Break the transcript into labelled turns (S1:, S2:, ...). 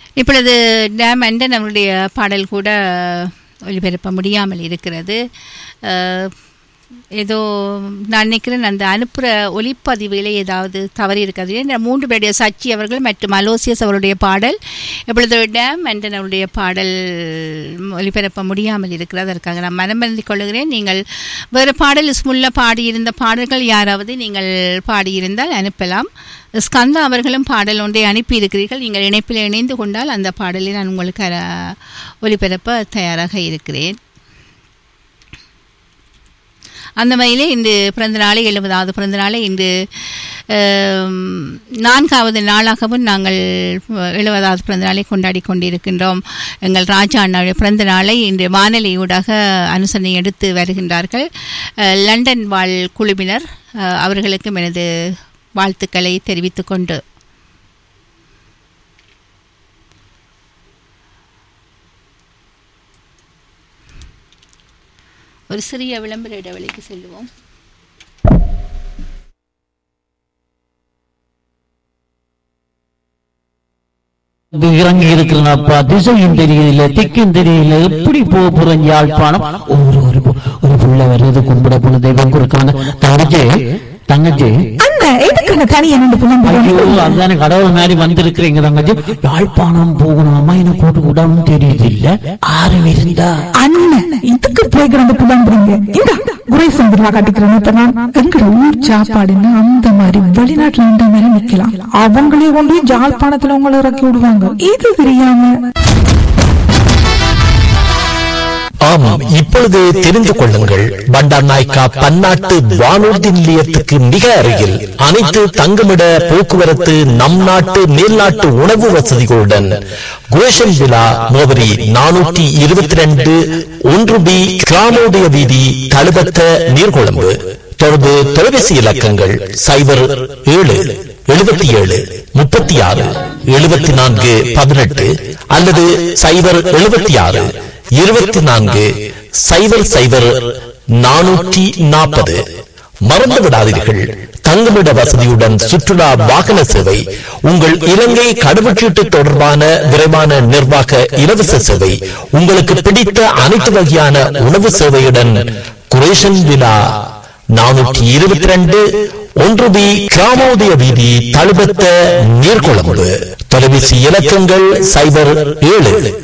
S1: இப்பொழுது டேம் அண்டன் அவருடைய பாடல் கூட ஒளிபரப்ப முடியாமல் இருக்கிறது அஹ், ஏதோ நான் நினைக்கிறேன் அந்த அனுப்புகிற ஒலிப்பதிவிலே ஏதாவது தவறு இருக்கிறது இந்த மூன்று பேருடைய சச்சி அவர்கள் மற்றும் அலோசியஸ் அவருடைய பாடல் இப்பொழுது டேம் அண்டன் அவருடைய பாடல் ஒலிபரப்ப முடியாமல் இருக்கிறது அதற்காக நான் மனமருந்திக் கொள்கிறேன் நீங்கள் வேறு பாடல் ஸ்முல்ல பாடியிருந்த பாடல்கள் யாராவது நீங்கள் பாடியிருந்தால் அனுப்பலாம் ஸ்கந்தா அவர்களும் பாடல் ஒன்றை அனுப்பியிருக்கிறீர்கள் நீங்கள் இணைப்பில் இணைந்து கொண்டால் அந்த பாடலை நான் உங்களுக்கு அஹ், ஒலிபரப்ப தயாராக இருக்கிறேன் அந்த வகையிலே இன்று பிறந்த நாளை எழுபதாவது பிறந்த நாளை இன்று ஆம், நான்காவது நாளாகவும் நாங்கள் எழுபதாவது பிறந்த நாளை கொண்டாடி கொண்டிருக்கின்றோம் எங்கள் ராஜா அண்ணாவுடைய பிறந்த நாளை இன்று வானொலியூடாக அனுசரணை எடுத்து வருகின்றார்கள் அஹ், லண்டன் வாழ் குழுவினர் அஹ், அவர்களுக்கும் எனது வாழ்த்துக்களை தெரிவித்துக் கொண்டு ஒரு சிறிய விளம்பர இடைவெளிக்கு செல்லுவோம்
S2: இறங்கி இருக்கிறனப்பா திசையும் தெரியல திக்கும் தெரியல எப்படி போக போறேன் யாழ்ப்பாணம் ஒரு ஒரு பு- ஒரு புள்ள வருது கும்பிட போன தெய்வம் கொடுக்கான தங்கச்சி தங்கச்சி
S3: அண்ணா எதுக்கு தனியா நின்று புலம்புறோம்
S2: ஐயோ அதுதானே கடவுள் மாதிரி வந்திருக்கிறீங்க தங்கச்சி யாழ்ப்பாணம் போகணும் அம்மா என்ன கூட்டு கூடாம தெரியுது இல்ல ஆறு இருந்தா
S3: அண்ணன் இதுக்கு போய் கிடந்து புலம்புறீங்க இந்த குரேசன் பில்லா காட்டிக்கிறேன் இப்ப நான் எங்கட ஊர் சாப்பாடுன்னா அந்த மாதிரி வெளிநாட்டுல இந்த மாதிரி நிக்கலாம் அவங்களே கொண்டு போய் ஜாழ்ப்பாணத்துல உங்களை இறக்கி விடுவாங்க இது தெரியாம
S4: ஆமாம் இப்பொழுது தெரிந்து கொள்ளுங்கள் பண்டார் நாய்க்கா பன்னாட்டு வானூர்தி நிலையத்துக்கு மிக அருகில் அனைத்து தங்குமிட போக்குவரத்து நம் நாட்டு மேல்நாட்டு உணவு வசதிகளுடன் குரேஷன் விழா மோபரி நானூற்றி இருபத்தி ரெண்டு ஒன்று பி கிராமோதய வீதி தழுபத்த நீர்கொழும்பு தொடர்பு தொலைபேசி இலக்கங்கள் சைபர் ஏழு எழுபத்தி ஏழு முப்பத்தி ஆறு எழுபத்தி நான்கு பதினெட்டு அல்லது சைபர் எழுபத்தி ஆறு இருபத்தி நான்கு சைபர் சைபர் நானூற்றி நாற்பது மறந்து விடாதீர்கள் தங்குமிட வசதியுடன் சுற்றுலா வாகன சேவை உங்கள் இலங்கை கடவுச்சீட்டு தொடர்பான விரைவான நிர்வாக இலவச சேவை உங்களுக்கு பிடித்த அனைத்து வகையான உணவு சேவையுடன் குரேஷன் விழா நானூற்றி இருபத்தி ரெண்டு ஒன்று பி கிராமோதய வீதி தழுபத்த நீர்கொழும்பு தொலைபேசி இலக்கங்கள் சைபர் ஏழு